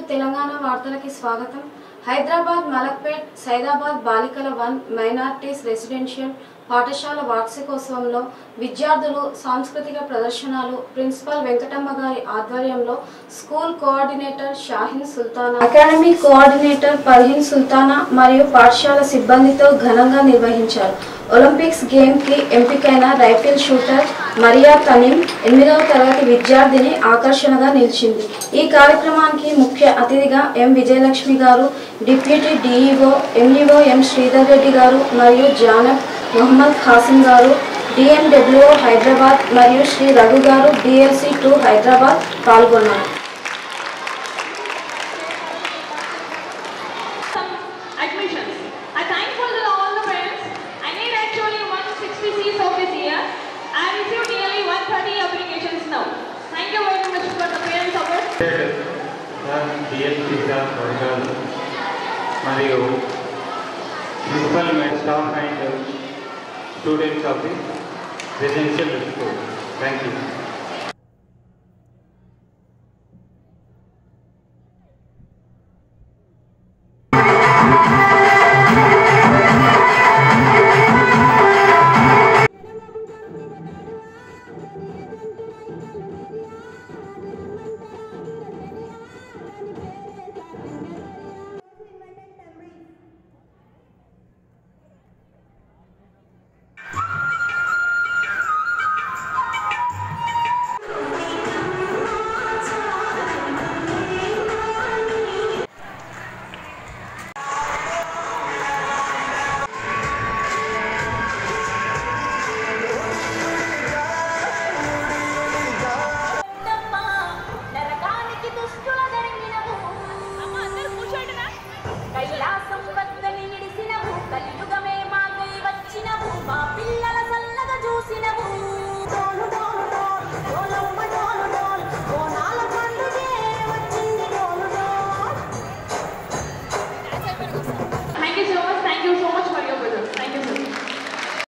తెలంగాణ వార్తలకి స్వాగతం హైదరాబాద్ మలక్పేట్ సైదాబాద్ బాలికల one minorities residential పాఠశాల వార్షికోత్సవంలో విద్యార్థులు సాంస్కృతిక ప్రదర్శనలు ప్రిన్సిపల్ వెంకటమ్మ గారి ఆధ్వర్యంలో school coordinator Shahin Sultana academy coordinator Farheen Sultana మరియు పాఠశాల సిబ్బందితో ఘనంగా నిర్వహించారు ఒలింపిక్స్ గేమ్ కి ఎంపికైన రైఫిల్ షూటర్ మరియా తనీం ఎనిమిదవ తరగతి విద్యార్థిని ఆకర్షణగా నిలిచింది ఈ కార్యక్రమానికి ముఖ్య అతిథిగా ఎం విజయలక్ష్మి గారు deputy DEO MEO M Sridhar Reddy గారు మరియు జానబ్ మొహమ్మద్ ఖాసిం గారు డిఎండబ్ల్యూఓ హైదరాబాద్ మరియు శ్రీ రఘు గారు డిఎల్సి టూ హైదరాబాద్ పాల్గొన్నారు some admissions. I thankful to all the parents. I need actually 160 seats of this year. I received nearly 130 applications now. Thank you very much for the parent support. DSP sir వర్గాలు మరియు principal staff and students of the residential school thank you